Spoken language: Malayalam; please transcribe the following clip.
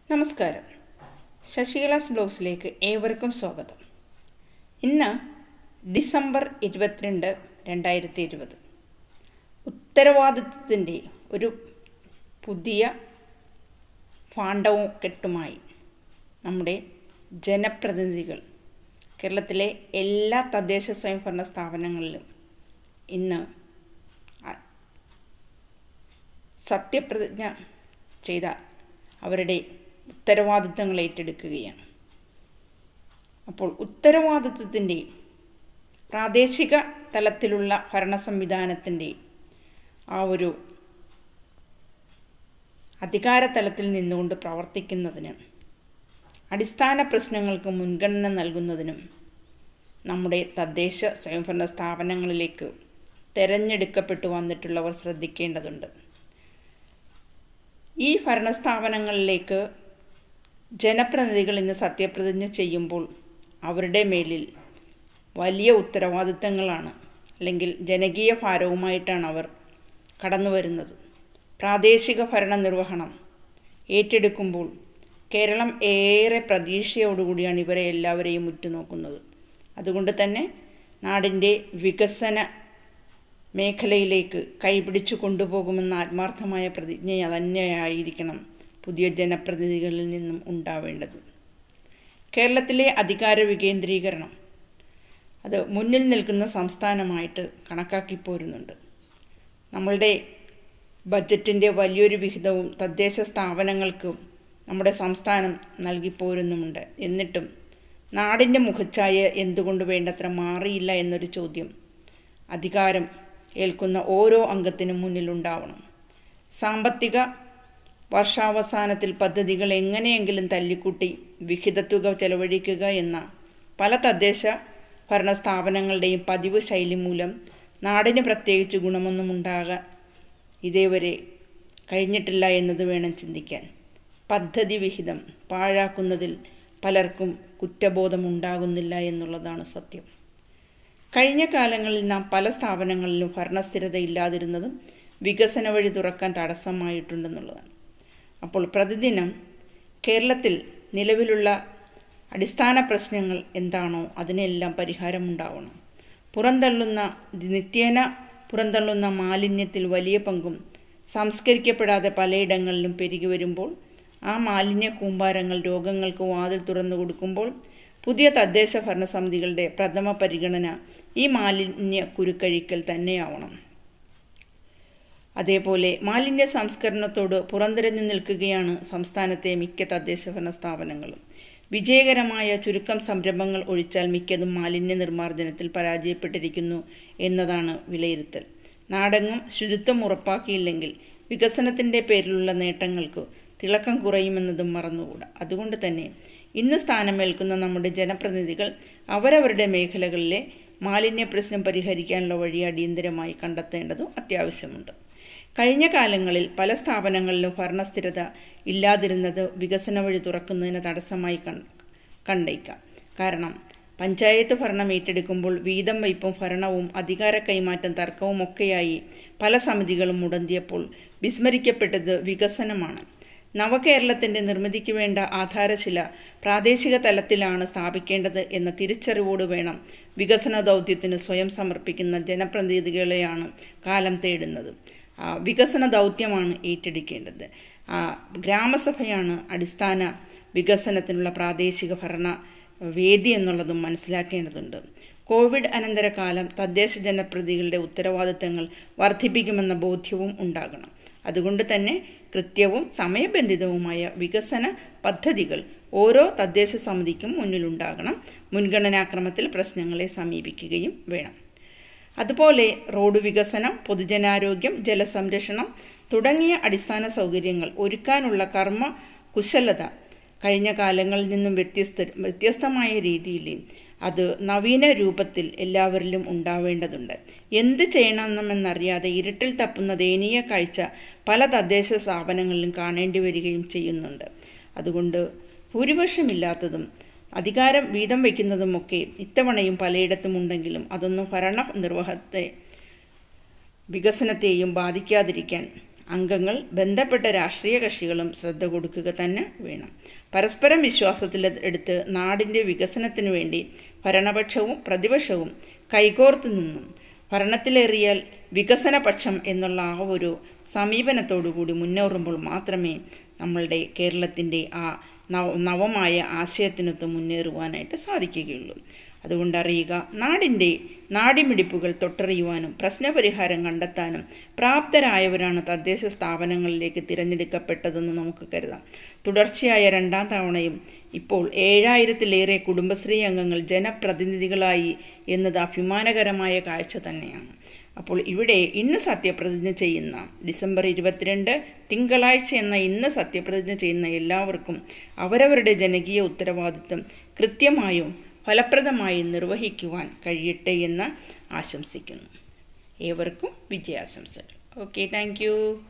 നമസ്കാരം ശശികലാസ് ബ്ലോഗ്സിലേക്ക് ഏവർക്കും സ്വാഗതം ഇന്ന് ഡിസംബർ ഇരുപത്തിരണ്ട് രണ്ടായിരത്തി ഇരുപത് ഉത്തരവാദിത്വത്തിൻ്റെ ഒരു പുതിയ ഭാണ്ഡവും കെട്ടുമായി നമ്മുടെ ജനപ്രതിനിധികൾ കേരളത്തിലെ എല്ലാ തദ്ദേശ സ്വയംഭരണ സ്ഥാപനങ്ങളിലും ഇന്ന് അ- സത്യപ്രതിജ്ഞ ചെയ്ത അവരുടെ ഉത്തരവാദിത്തങ്ങൾ ഏറ്റെടുക്കുകയാണ് അപ്പോൾ ഉത്തരവാദിത്വത്തിൻ്റെ പ്രാദേശിക തലത്തിലുള്ള ഭരണ സംവിധാനത്തിൻ്റെ ആ ഒരു അധികാര തലത്തിൽ നിന്നുകൊണ്ട് പ്രവർത്തിക്കുന്നതിന് അടിസ്ഥാന പ്രശ്നങ്ങൾക്ക് മുൻഗണന നൽകുന്നതിനും നമ്മുടെ തദ്ദേശ സ്വയംഭരണ സ്ഥാപനങ്ങളിലേക്ക് തെരഞ്ഞെടുക്കപ്പെട്ടു വന്നിട്ടുള്ളവർ ശ്രദ്ധിക്കേണ്ടതുണ്ട് ഈ ഭരണസ്ഥാപനങ്ങളിലേക്ക് ജനപ്രതിനിധികൾ ഇന്ന് സത്യപ്രതിജ്ഞ ചെയ്യുമ്പോൾ അവരുടെ മേലിൽ വലിയ ഉത്തരവാദിത്തങ്ങളാണ് അല്ലെങ്കിൽ ജനകീയ ഭാരവുമായിട്ടാണ് അവർ കടന്നു വരുന്നത് പ്രാദേശിക ഭരണ നിർവഹണം ഏറ്റെടുക്കുമ്പോൾ കേരളം ഏറെ പ്രതീക്ഷയോടുകൂടിയാണ് ഇവരെ എല്ലാവരെയും ഉറ്റുനോക്കുന്നത് അതുകൊണ്ട് തന്നെ നാടിൻ്റെ വികസന മേഖലയിലേക്ക് കൈപിടിച്ചു കൊണ്ടുപോകുമെന്ന ആത്മാർത്ഥമായ പ്രതിജ്ഞ തന്നെയായിരിക്കണം പുതിയ ജനപ്രതിനിധികളിൽ നിന്നും ഉണ്ടാവേണ്ടത് കേരളത്തിലെ അധികാര വികേന്ദ്രീകരണം അത് മുന്നിൽ നിൽക്കുന്ന സംസ്ഥാനമായിട്ട് കണക്കാക്കി പോരുന്നുണ്ട് നമ്മളുടെ ബജറ്റിൻ്റെ വലിയൊരു വിഹിതവും തദ്ദേശ സ്ഥാപനങ്ങൾക്കും നമ്മുടെ സംസ്ഥാനം നൽകി പോരുന്നുമുണ്ട് എന്നിട്ടും നാടിൻ്റെ മുഖച്ഛായ എന്തുകൊണ്ട് വേണ്ടത്ര മാറിയില്ല എന്നൊരു ചോദ്യം അധികാരം ഏൽക്കുന്ന ഓരോ അംഗത്തിനും മുന്നിലുണ്ടാവണം സാമ്പത്തിക വർഷാവസാനത്തിൽ പദ്ധതികൾ എങ്ങനെയെങ്കിലും തല്ലിക്കൂട്ടി വിഹിതത്തുക ചെലവഴിക്കുക എന്ന പല തദ്ദേശ ഭരണ സ്ഥാപനങ്ങളുടെയും പതിവ് ശൈലി മൂലം നാടിന് പ്രത്യേകിച്ച് ഗുണമൊന്നും ഉണ്ടാകാൻ ഇതേവരെ കഴിഞ്ഞിട്ടില്ല എന്നത് വേണം ചിന്തിക്കാൻ പദ്ധതി വിഹിതം പാഴാക്കുന്നതിൽ പലർക്കും കുറ്റബോധമുണ്ടാകുന്നില്ല എന്നുള്ളതാണ് സത്യം കഴിഞ്ഞ കാലങ്ങളിൽ നാം പല സ്ഥാപനങ്ങളിലും ഭരണസ്ഥിരത ഇല്ലാതിരുന്നതും വികസന വഴി തുറക്കാൻ തടസ്സമായിട്ടുണ്ടെന്നുള്ളതാണ് അപ്പോൾ പ്രതിദിനം കേരളത്തിൽ നിലവിലുള്ള അടിസ്ഥാന പ്രശ്നങ്ങൾ എന്താണോ അതിനെല്ലാം പരിഹാരമുണ്ടാവണം പുറന്തള്ളുന്ന നിത്യേന പുറന്തള്ളുന്ന മാലിന്യത്തിൽ വലിയ പങ്കും സംസ്കരിക്കപ്പെടാതെ പലയിടങ്ങളിലും പെരുകി വരുമ്പോൾ ആ മാലിന്യ കൂമ്പാരങ്ങൾ രോഗങ്ങൾക്ക് വാതിൽ തുറന്നു കൊടുക്കുമ്പോൾ പുതിയ തദ്ദേശ ഭരണസമിതികളുടെ പ്രഥമ പരിഗണന ഈ മാലിന്യ കുരുക്കഴിക്കൽ തന്നെയാവണം അതേപോലെ മാലിന്യ സംസ്കരണത്തോട് പുറംതിരഞ്ഞു നിൽക്കുകയാണ് സംസ്ഥാനത്തെ മിക്ക തദ്ദേശ ഭരണ സ്ഥാപനങ്ങളും വിജയകരമായ ചുരുക്കം സംരംഭങ്ങൾ ഒഴിച്ചാൽ മിക്കതും മാലിന്യ നിർമ്മാർജ്ജനത്തിൽ പരാജയപ്പെട്ടിരിക്കുന്നു എന്നതാണ് വിലയിരുത്തൽ നാടെങ്ങും ശുചിത്വം ഉറപ്പാക്കിയില്ലെങ്കിൽ വികസനത്തിന്റെ പേരിലുള്ള നേട്ടങ്ങൾക്ക് തിളക്കം കുറയുമെന്നതും മറന്നുകൂടാ അതുകൊണ്ട് തന്നെ ഇന്ന് സ്ഥാനമേൽക്കുന്ന നമ്മുടെ ജനപ്രതിനിധികൾ അവരവരുടെ മേഖലകളിലെ മാലിന്യ പ്രശ്നം പരിഹരിക്കാനുള്ള വഴി അടിയന്തരമായി കണ്ടെത്തേണ്ടതും അത്യാവശ്യമുണ്ട് കഴിഞ്ഞ കാലങ്ങളിൽ പല സ്ഥാപനങ്ങളിലും ഭരണസ്ഥിരത ഇല്ലാതിരുന്നത് വികസന വഴി തുറക്കുന്നതിന് തടസ്സമായി കണ്ടേക്കാം കാരണം പഞ്ചായത്ത് ഭരണം ഏറ്റെടുക്കുമ്പോൾ വീതം വയ്പും ഭരണവും അധികാര കൈമാറ്റം തർക്കവും ഒക്കെയായി പല സമിതികളും മുടന്തിയപ്പോൾ വിസ്മരിക്കപ്പെട്ടത് വികസനമാണ് നവകേരളത്തിന്റെ നിർമ്മിതിക്ക് വേണ്ട ആധാരശില പ്രാദേശിക തലത്തിലാണ് സ്ഥാപിക്കേണ്ടത് എന്ന തിരിച്ചറിവോട് വേണം വികസന ദൗത്യത്തിന് സ്വയം സമർപ്പിക്കുന്ന ജനപ്രതിനിധികളെയാണ് കാലം തേടുന്നത് വികസന ദൗത്യമാണ് ഏറ്റെടുക്കേണ്ടത് ഗ്രാമസഭയാണ് അടിസ്ഥാന വികസനത്തിനുള്ള പ്രാദേശിക ഭരണ വേദി എന്നുള്ളതും മനസ്സിലാക്കേണ്ടതുണ്ട് കോവിഡ് അനന്തര കാലം തദ്ദേശ ജനപ്രതികളുടെ ഉത്തരവാദിത്തങ്ങൾ വർദ്ധിപ്പിക്കുമെന്ന ബോധ്യവും ഉണ്ടാകണം അതുകൊണ്ട് തന്നെ കൃത്യവും സമയബന്ധിതവുമായ വികസന പദ്ധതികൾ ഓരോ തദ്ദേശ സമിതിക്കും മുന്നിലുണ്ടാകണം മുൻഗണനാക്രമത്തിൽ പ്രശ്നങ്ങളെ സമീപിക്കുകയും വേണം അതുപോലെ റോഡ് വികസനം പൊതുജനാരോഗ്യം ജലസംരക്ഷണം തുടങ്ങിയ അടിസ്ഥാന സൗകര്യങ്ങൾ ഒരുക്കാനുള്ള കർമ്മ കുശലത കഴിഞ്ഞ കാലങ്ങളിൽ നിന്നും വ്യത്യസ്ത വ്യത്യസ്തമായ രീതിയിൽ അത് നവീന രൂപത്തിൽ എല്ലാവരിലും ഉണ്ടാവേണ്ടതുണ്ട് എന്ത് ചെയ്യണമെന്നറിയാതെ ഇരുട്ടിൽ തപ്പുന്ന ദയനീയ കാഴ്ച പല തദ്ദേശ സ്ഥാപനങ്ങളിലും കാണേണ്ടി വരികയും ചെയ്യുന്നുണ്ട് അതുകൊണ്ട് ഭൂരിപക്ഷമില്ലാത്തതും അധികാരം വീതം വയ്ക്കുന്നതുമൊക്കെ ഇത്തവണയും പലയിടത്തും ഉണ്ടെങ്കിലും അതൊന്നും ഭരണ നിർവഹത്തെ വികസനത്തെയും ബാധിക്കാതിരിക്കാൻ അംഗങ്ങൾ ബന്ധപ്പെട്ട രാഷ്ട്രീയ കക്ഷികളും ശ്രദ്ധ കൊടുക്കുക തന്നെ വേണം പരസ്പരം വിശ്വാസത്തിൽ എടുത്ത് നാടിൻ്റെ വികസനത്തിനു വേണ്ടി ഭരണപക്ഷവും പ്രതിപക്ഷവും കൈകോർത്ത് നിന്നും ഭരണത്തിലേറിയാൽ വികസനപക്ഷം എന്നുള്ള ആ ഒരു സമീപനത്തോടുകൂടി മുന്നേറുമ്പോൾ മാത്രമേ നമ്മളുടെ കേരളത്തിൻ്റെ ആ നവ നവമായ ആശയത്തിനൊത്ത് മുന്നേറുവാനായിട്ട് സാധിക്കുകയുള്ളൂ അതുകൊണ്ട് അറിയുക നാടിൻ്റെ നാടിമിടിപ്പുകൾ തൊട്ടറിയുവാനും പ്രശ്നപരിഹാരം കണ്ടെത്താനും പ്രാപ്തരായവരാണ് തദ്ദേശ സ്ഥാപനങ്ങളിലേക്ക് തിരഞ്ഞെടുക്കപ്പെട്ടതെന്ന് നമുക്ക് കരുതാം തുടർച്ചയായ രണ്ടാം തവണയും ഇപ്പോൾ ഏഴായിരത്തിലേറെ കുടുംബശ്രീ അംഗങ്ങൾ ജനപ്രതിനിധികളായി എന്നത് അഭിമാനകരമായ കാഴ്ച തന്നെയാണ് അപ്പോൾ ഇവിടെ ഇന്ന് സത്യപ്രതിജ്ഞ ചെയ്യുന്ന ഡിസംബർ ഇരുപത്തിരണ്ട് തിങ്കളാഴ്ച എന്ന ഇന്ന് സത്യപ്രതിജ്ഞ ചെയ്യുന്ന എല്ലാവർക്കും അവരവരുടെ ജനകീയ ഉത്തരവാദിത്വം കൃത്യമായും ഫലപ്രദമായി നിർവഹിക്കുവാൻ കഴിയട്ടെ എന്ന് ആശംസിക്കുന്നു ഏവർക്കും വിജയാശംസകൾ ഓക്കെ താങ്ക്